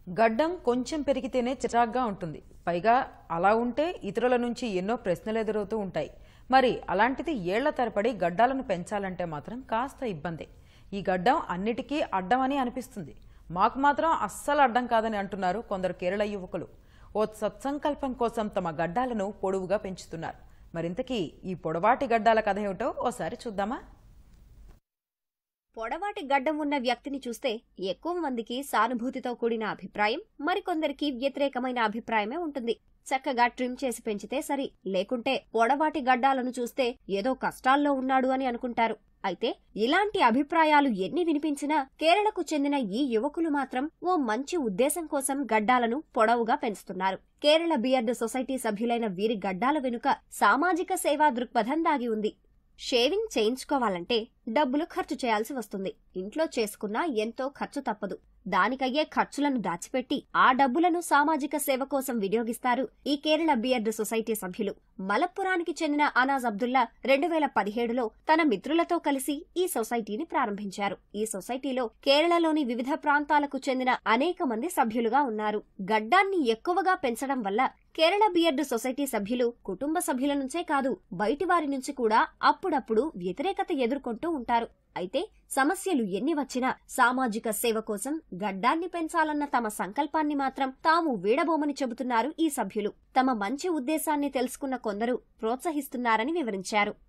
గడ్డం కొంచెం పెరిగితేనే చిరాగ్గా ఉంటుంది పైగా అలా ఉంటే ఇతరుల నుంచి ఎన్నో ప్రశ్నలు ఎదురవుతూ ఉంటాయి మరి అలాంటిది ఏళ్ల తరబడి గడ్డాలను పెంచాలంటే మాత్రం కాస్త ఇబ్బందే ఈ గడ్డం అన్నిటికీ అడ్డం అని అనిపిస్తుంది మాకు మాత్రం అస్సలు అడ్డం కాదని అంటున్నారు కొందరు కేరళ యువకులు ఓ సత్సంకల్పం కోసం తమ గడ్డాలను పొడవుగా పెంచుతున్నారు మరింతకీ ఈ పొడవాటి గడ్డాల కథ ఏమిటో ఓసారి చూద్దామా పొడవాటి గడ్డం ఉన్న వ్యక్తిని చూస్తే ఎక్కువ మందికి సానుభూతితో కూడిన అభిప్రాయం మరికొందరికి వ్యతిరేకమైన అభిప్రాయమే ఉంటుంది చక్కగా ట్రిమ్ చేసి పెంచితే సరి లేకుంటే పొడవాటి గడ్డాలను చూస్తే ఏదో కష్టాల్లో ఉన్నాడు అని అనుకుంటారు అయితే ఇలాంటి అభిప్రాయాలు ఎన్ని వినిపించినా కేరళకు చెందిన ఈ యువకులు మాత్రం ఓ మంచి ఉద్దేశం కోసం గడ్డాలను పొడవుగా పెంచుతున్నారు కేరళ బియర్డ్ సొసైటీ సభ్యులైన వీరి గడ్డాల వెనుక సామాజిక సేవా దృక్పథం దాగి ఉంది షేవింగ్ చేయించుకోవాలంటే డబ్బులు ఖర్చు చేయాల్సి వస్తుంది ఇంట్లో చేసుకున్నా ఎంతో ఖర్చు తప్పదు దానికయ్యే ఖర్చులను దాచిపెట్టి ఆ డబ్బులను సామాజిక సేవ కోసం వినియోగిస్తారు ఈ కేరళ బియర్డ్ సొసైటీ సభ్యులు మలప్పురానికి చెందిన అనాజ్ అబ్దుల్లా రెండు వేల పదిహేడులో తన మిత్రులతో కలిసి ఈ సొసైటీని ప్రారంభించారు ఈ సొసైటీలో కేరళలోని వివిధ ప్రాంతాలకు చెందిన అనేక మంది సభ్యులుగా ఉన్నారు గడ్డాన్ని ఎక్కువగా పెంచడం వల్ల కేరళ బియర్డ్ సొసైటీ సభ్యులు కుటుంబ సభ్యుల నుంచే కాదు బయటి వారి నుంచి కూడా అప్పుడప్పుడు వ్యతిరేకత ఎదుర్కొంటూ ఉంటారు అయితే సమస్యలు ఎన్ని వచ్చినా సామాజిక సేవ కోసం గడ్డాన్ని పెంచాలన్న తమ సంకల్పాన్ని మాత్రం తాము వీడబోమని చెబుతున్నారు ఈ సభ్యులు తమ మంచి ఉద్దేశాన్ని తెలుసుకున్న కొందరు ప్రోత్సహిస్తున్నారని వివరించారు